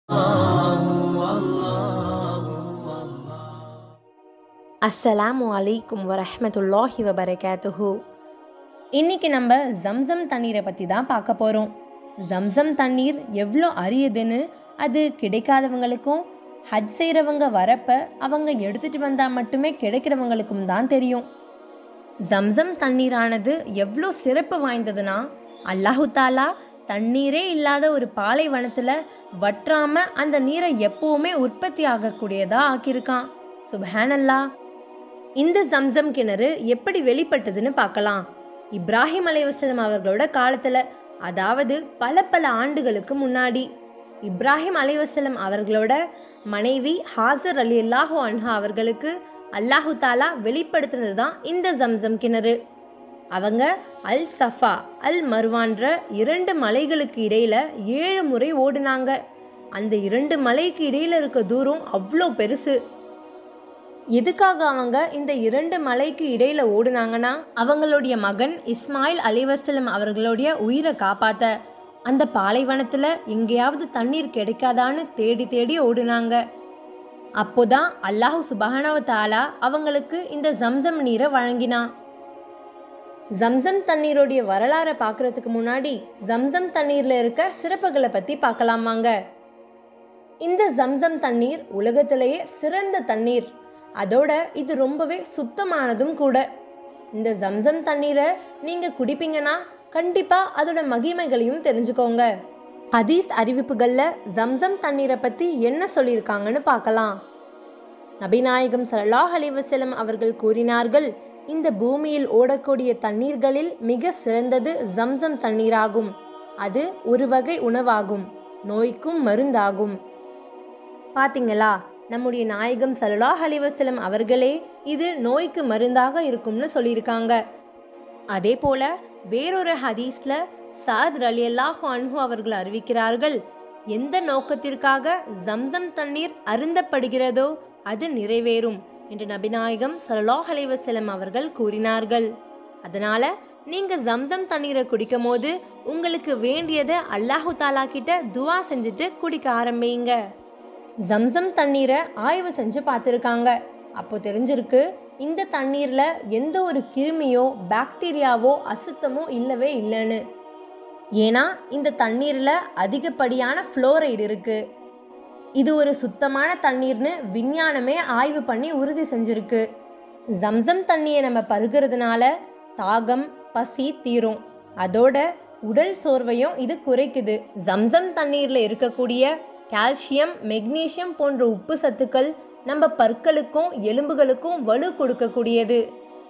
அஸ்ஸலாமு அலைக்கும் வரஹ்மத்துல்லாஹி வபரகாத்துஹு இன்னைக்கு நம்ம ஜம்சம் தண்ணீரை பற்றி தான் பார்க்க போகிறோம் ஜம்சம் தண்ணீர் எவ்வளோ அரியதுன்னு அது கிடைக்காதவங்களுக்கும் ஹஜ் செய்கிறவங்க வரப்ப அவங்க எடுத்துகிட்டு வந்தால் மட்டுமே கிடைக்கிறவங்களுக்கும் தான் தெரியும் ஜம்சம் தண்ணீரானது எவ்வளோ சிறப்பு வாய்ந்ததுன்னா அல்லாஹு தாலா தண்ணீரே இல்லாத ஒரு பாலைவனத்தில் வற்றாம அந்த நீரை எப்பவுமே உற்பத்தி ஆகக்கூடியதா ஆக்கியிருக்கான் சுபஹானல்லா இந்த ஜம்சம் கிணறு எப்படி வெளிப்பட்டதுன்னு பார்க்கலாம் இப்ராஹிம் அலைவசலம் அவர்களோட காலத்தில் அதாவது பல பல ஆண்டுகளுக்கு முன்னாடி இப்ராஹிம் அலைவசலம் அவர்களோட மனைவி ஹாசர் அலி அல்லாஹு அன்ஹா அவர்களுக்கு அல்லாஹு தாலா வெளிப்படுத்தினது தான் இந்த ஜம்சம் கிணறு அவங்க அல் சஃபா அல் மர்வான்ற இரண்டு மலைகளுக்கு இடையில ஏழு முறை ஓடினாங்க அந்த இரண்டு மலைக்கு இடையில இருக்க தூரம் அவ்வளோ பெருசு எதுக்காக அவங்க இந்த இரண்டு மலைக்கு இடையில ஓடுனாங்கன்னா அவங்களுடைய மகன் இஸ்மாயில் அலிவசலம் அவர்களுடைய உயிரை காப்பாத்த அந்த பாலைவனத்துல எங்கேயாவது தண்ணீர் கிடைக்காதான்னு தேடி தேடி ஓடுனாங்க அப்போதான் அல்லாஹு சுபஹானவ தாலா அவங்களுக்கு இந்த ஜம்சம் நீரை வழங்கினான் ஜம்சம் தண்ணீருடைய வரலாறை பார்க்கறதுக்கு முன்னாடி ஜம்சம் தண்ணீர்ல இருக்க சிறப்புகளை பத்தி பார்க்கலாமாங்க இந்த ஜம்சம் தண்ணீர் உலகத்திலேயே சிறந்த தண்ணீர் அதோட இது ரொம்பவே சுத்தமானதும் கூட இந்த ஜம்சம் தண்ணீரை நீங்க குடிப்பீங்கன்னா கண்டிப்பா அதோட மகிமைகளையும் தெரிஞ்சுக்கோங்க ஹதீஸ் அறிவிப்புகள்ல ஜம்சம் தண்ணீரை பத்தி என்ன சொல்லியிருக்காங்கன்னு பார்க்கலாம் நபிநாயகம் ஸல்லல்லாஹு அலைஹி வஸல்லம் அவர்கள் கூறினார்கள் இந்த பூமியில் ஓடக்கூடிய தண்ணீர்களில் மிக சிறந்தது ஜம்சம் தண்ணீராகும் அது ஒரு வகை உணவாகும் நோய்க்கும் மருந்தாகும் பாத்தீங்களா நம்முடைய நாயகம் ஸல்லல்லாஹு அலைஹி வஸல்லம் அவர்களே இது நோய்க்கு மருந்தாக இருக்கும்னு சொல்லியிருக்காங்க அதே போல வேறொரு ஹதீஸ்ல சாத் ரலியல்லாஹு அன்ஹு அவர்கள் அறிவிக்கிறார்கள் எந்த நோக்கத்திற்காக ஜம்சம் தண்ணீர் அருந்தப்படுகிறதோ அது நிறைவேறும் என்று நபிநாயகம் ஸல்லல்லாஹு அலைஹி வஸல்லம் அவர்கள் கூறினார்கள் அதனால நீங்க ஜம்சம் தண்ணீரை குடிக்கும் போது உங்களுக்கு வேண்டியதை அல்லாஹு தாலா கிட்ட துவா செஞ்சுட்டு குடிக்க ஆரம்பிங்க ஜம்சம் தண்ணீரை ஆய்வு செஞ்சு பார்த்துருக்காங்க அப்போ தெரிஞ்சிருக்கு இந்த தண்ணீரில் எந்த ஒரு கிருமியோ பாக்டீரியாவோ அசுத்தமோ இல்லவே இல்லைன்னு ஏன்னா இந்த தண்ணீரில் அதிகப்படியான ஃப்ளோரைடு இருக்கு இது ஒரு சுத்தமான தண்ணீர்னு விஞ்ஞானமே ஆய்வு பண்ணி உறுதி செஞ்சிருக்கு ஜம்சம் தண்ணியை நம்ம பருகிறதுனால தாகம் பசி தீரும் அதோட உடல் சோர்வையும் இது குறைக்குது ஜம்சம் தண்ணீரில் இருக்கக்கூடிய கால்சியம் மெக்னீசியம் போன்ற உப்பு சத்துக்கள் நம்ம பற்களுக்கும் எலும்புகளுக்கும் வலு கொடுக்கக்கூடியது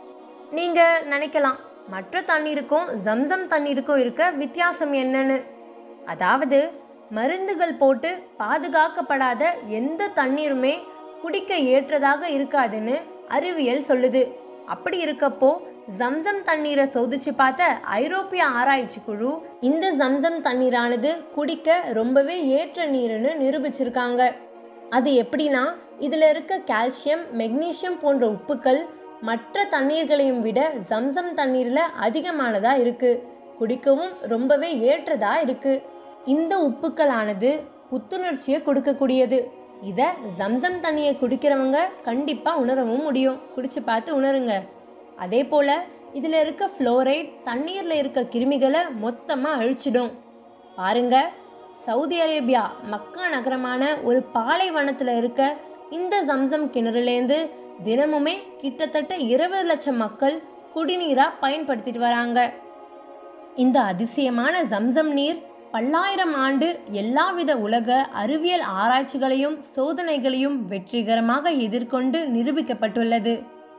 நீங்க நினைக்கலாம் மற்ற தண்ணீருக்கும் ஜம்சம் தண்ணீருக்கும் இருக்க வித்தியாசம் என்னன்னு அதாவது மருந்துகள் போட்டு பாதுகாக்கப்படாத எந்த தண்ணீருமே குடிக்க ஏற்றதாக இருக்காதுன்னு அறிவியல் சொல்லுது அப்படி இருக்கப்போ ஜம்சம் தண்ணீரை சோதிச்சு பார்த்த ஐரோப்பிய ஆராய்ச்சி குழு இந்த ஜம்சம் தண்ணீரானது குடிக்க ரொம்பவே ஏற்ற நீர்னு நிரூபிச்சிருக்காங்க அது எப்படின்னா இதில் இருக்க கால்சியம் மெக்னீசியம் போன்ற உப்புக்கள் மற்ற தண்ணீர்களையும் விட ஜம்சம் தண்ணீரில் அதிகமானதாக இருக்குது குடிக்கவும் ரொம்பவே ஏற்றதா இருக்குது இந்த உப்புக்களானது புத்துணர்ச்சியை கொடுக்கக்கூடியது இதை ஜம்சம் தண்ணியை குடிக்கிறவங்க கண்டிப்பாக உணரவும் முடியும் குடிச்சு பார்த்து உணருங்க அதே போல் இதில் இருக்க ஃப்ளோரைட் தண்ணீரில் இருக்க கிருமிகளை மொத்தமாக அழிச்சிடும் பாருங்க சவுதி அரேபியா மக்கா நகரமான ஒரு பாலைவனத்தில் இருக்க இந்த ஜம்சம் கிணறுலேருந்து தினமுமே கிட்டத்தட்ட இருபது லட்சம் மக்கள் குடிநீராக பயன்படுத்திட்டு வராங்க இந்த அதிசயமான ஜம்சம் நீர் பல்லாயிரம் ஆண்டு எல்லாவித உலக அறிவியல் ஆராய்ச்சிகளையும் சோதனைகளையும் வெற்றிகரமாக எதிர்கொண்டு நிரூபிக்கப்பட்டுள்ளது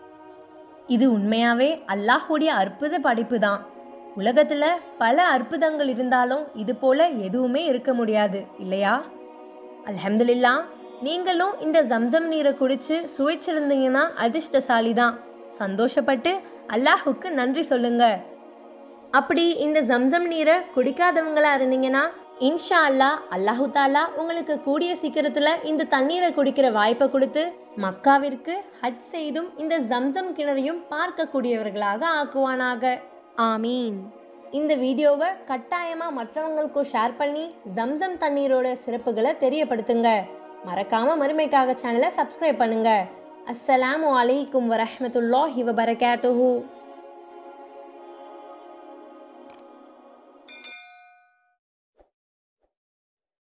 இது உண்மையாவே அல்லாஹுடைய அற்புத படைப்பு தான் உலகத்துல பல அற்புதங்கள் இருந்தாலும் இது போல எதுவுமே இருக்க முடியாது இல்லையா அல்ஹம்துலில்லா நீங்களும் இந்த ஜம்சம் நீரை குடிச்சு சுவைச்சிருந்தீங்கன்னா அதிர்ஷ்டசாலி தான் சந்தோஷப்பட்டு அல்லாஹுக்கு நன்றி சொல்லுங்க அப்படி இந்த ஜம்சம் நீரை குடிக்காதவங்களா இருந்தீங்கன்னா இன்ஷா அல்லா அல்லாஹு தாலா உங்களுக்கு கூடிய சீக்கிரத்தில் இந்த தண்ணீரை குடிக்கிற வாய்ப்பை கொடுத்து மக்காவிற்கு ஹஜ் செய்தும் இந்த ஜம்சம் கிணறையும் பார்க்கக்கூடியவர்களாக ஆக்குவானாக ஆமீன் இந்த வீடியோவை கட்டாயமாக மற்றவங்களுக்கும் ஷேர் பண்ணி ஜம்சம் தண்ணீரோட சிறப்புகளை தெரியப்படுத்துங்க மறக்காம மறுமைக்காக சேனலை சப்ஸ்கிரைப் பண்ணுங்க அஸ்ஸலாமு அலைக்கும் வரஹ்மத்துல்லாஹி வபரகாத்துஹு